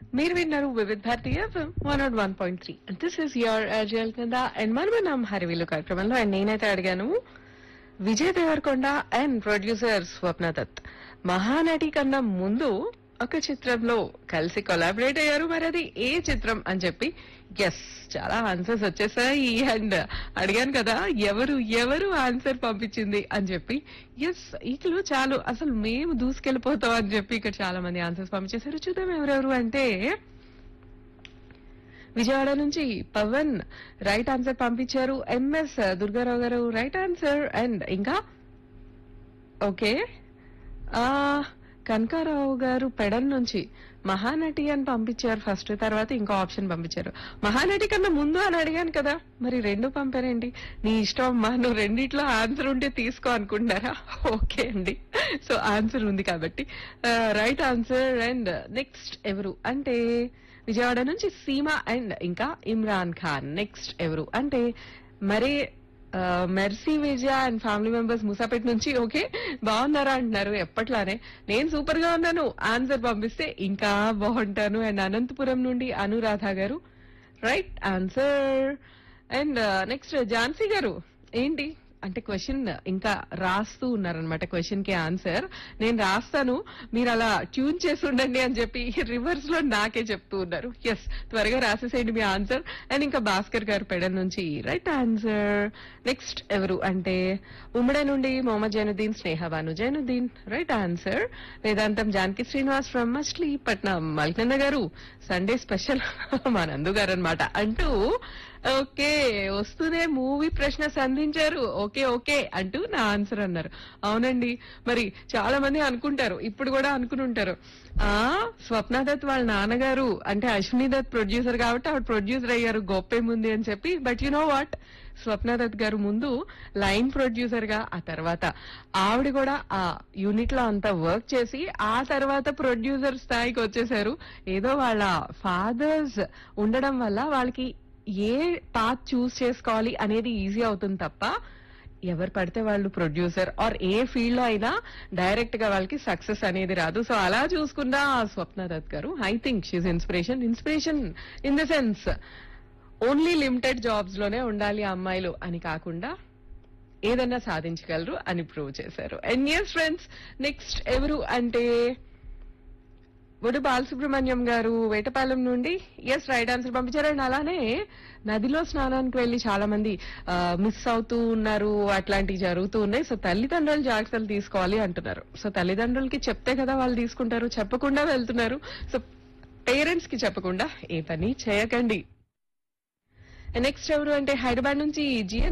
మీరు విన్నారు Vividh Bharati FM one naught one point three this is your అర్జల్ కింద అండ్ మనమనం హరివిల్లు కార్యక్రమంలో అండ్ నేనైతే అడిగాను విజయ్ దేవరకొండ అండ్ ప్రొడ్యూసర్ స్వప్న దత్ మహానటి కన్నా ముందు ఒక చిత్రంలో కలిసి కొలాబరేట్ అయ్యారు మరి అది ఏ చిత్రం అని చెప్పి ఎస్ చాలా ఆన్సర్స్ వచ్చేసాయి అండ్ అడిగాను కదా ఎవరు ఎవరు ఆన్సర్ పంపించింది అని చెప్పి ఎస్ ఇట్లు చాలు అసలు మేము దూసుకెళ్ళిపోతాం అని చెప్పి ఇక్కడ చాలా మంది ఆన్సర్స్ పంపించేశారు చూద్దాం ఎవరెవరు అంటే విజయవాడ నుంచి పవన్ రైట్ ఆన్సర్ పంపించారు ఎంఎస్ దుర్గారావు గారు రైట్ ఆన్సర్ అండ్ ఇంకా ఓకే ఆ కనకారావు గారు పెడన్ నుంచి మహానటి అని పంపించారు ఫస్ట్ తర్వాత ఇంకో ఆప్షన్ పంపించారు మహానటి కన్నా ముందు అని అడిగాను కదా మరి రెండు పంపారేంటి నీ ఇష్టం అమ్మా నువ్వు రెండిట్లో ఆన్సర్ ఉంటే తీసుకో అనుకుంటారా ఓకే అండి సో ఆన్సర్ ఉంది కాబట్టి రైట్ ఆన్సర్ అండ్ నెక్స్ట్ ఎవరు అంటే విజయవాడ నుంచి సీమ అండ్ ఇంకా ఇమ్రాన్ ఖాన్ నెక్స్ట్ ఎవరు అంటే మరి Mercy Vijaya and family members Moosapet నుంచి ఓకే బాగున్నారా అంటున్నారు ఎప్పట్లానే నేను సూపర్ గా ఉన్నాను ఆన్సర్ పంపిస్తే ఇంకా బాగుంటాను అండ్ అనంతపురం నుండి అనురాధ గారు right answer and next Jhansi గారు ఏంటి అంటే క్వశ్చన్ ఇంకా రాస్తూ ఉన్నారనమాట క్వశ్చన్ కి ఆన్సర్ నేను రాస్తాను మీరు అలా ట్యూన్ చేసి ఉండండి అని చెప్పి రివర్స్ లో నాకే చెప్తూ ఉన్నారు ఎస్ త్వరగా రాసేసేయండి మీ ఆన్సర్ అండ్ ఇంకా భాస్కర్ గారు పెడల్ నుంచి రైట్ ఆన్సర్ నెక్స్ట్ ఎవరు అంటే ఉమ్మడి నుండి Mohammed Zainuddin Snehabanu Zainuddin right answer Vedantam Janaki Srinivas from Machilipatnam Malkanna గారు సండే స్పెషల్ మా నందు గారు అనమాట అంటూ ఓకే వస్తూనే మూవీ ప్రశ్న సంధించారు ఓకే ఓకే అంటూ నా ఆన్సర్ అన్నారు అవునండి మరి చాలా మంది అనుకుంటారు ఇప్పుడు కూడా అనుకుని ఉంటారు ఆ స్వప్న దత్ వాళ్ళ నాన్నగారు అంటే అశ్విని దత్ ప్రొడ్యూసర్ కాబట్టి ఆవిడ ప్రొడ్యూసర్ అయ్యారు గొప్పేముంది అని చెప్పి but you know what Swapna Dutt గారు ముందు లైన్ ప్రొడ్యూసర్ గా ఆ తర్వాత ఆవిడ కూడా ఆ యూనిట్ లో అంతా వర్క్ చేసి ఆ తర్వాత ప్రొడ్యూసర్ స్థాయికి వచ్చేసారు ఏదో వాళ్ళ ఫాదర్స్ ఉండడం వల్ల వాళ్ళకి ఏ పాత్ చూస్ చేసుకోవాలి అనేది ఈజీ అవుతుంది తప్ప ఎవరు పడితే వాళ్ళు ప్రొడ్యూసర్ ఆర్ ఏ ఫీల్డ్ లో అయినా డైరెక్ట్ గా వాళ్ళకి సక్సెస్ అనేది రాదు సో అలా చూసుకున్న స్వప్న దత్ గారు I think she's inspiration inspiration in the sense only limited jobs లోనే ఉండాలి ఆ అమ్మాయిలు అని కాకుండా ఏదన్నా సాధించగలరు అని ప్రూవ్ చేశారు అండ్ ఎస్ ఫ్రెండ్స్ నెక్స్ట్ ఎవరు అంటే బొడు బాలసుబ్రహ్మణ్యం గారు వేటపాలెం నుండి ఎస్ రైట్ ఆన్సర్ పంపించారు అండ్ అలానే నదిలో స్నానానికి వెళ్లి చాలా మంది మిస్ అవుతూ ఉన్నారు అట్లాంటివి జరుగుతూ ఉన్నాయి సో తల్లిదండ్రులు జాగ్రత్తలు తీసుకోవాలి అంటున్నారు సో తల్లిదండ్రులకి చెప్తే కదా వాళ్ళు తీసుకుంటారు చెప్పకుండా వెళ్తున్నారు సో పేరెంట్స్ కి చెప్పకుండా ఏ పని చేయకండి నెక్స్ట్ ఎవరు అంటే హైదరాబాద్ నుంచి జిఎన్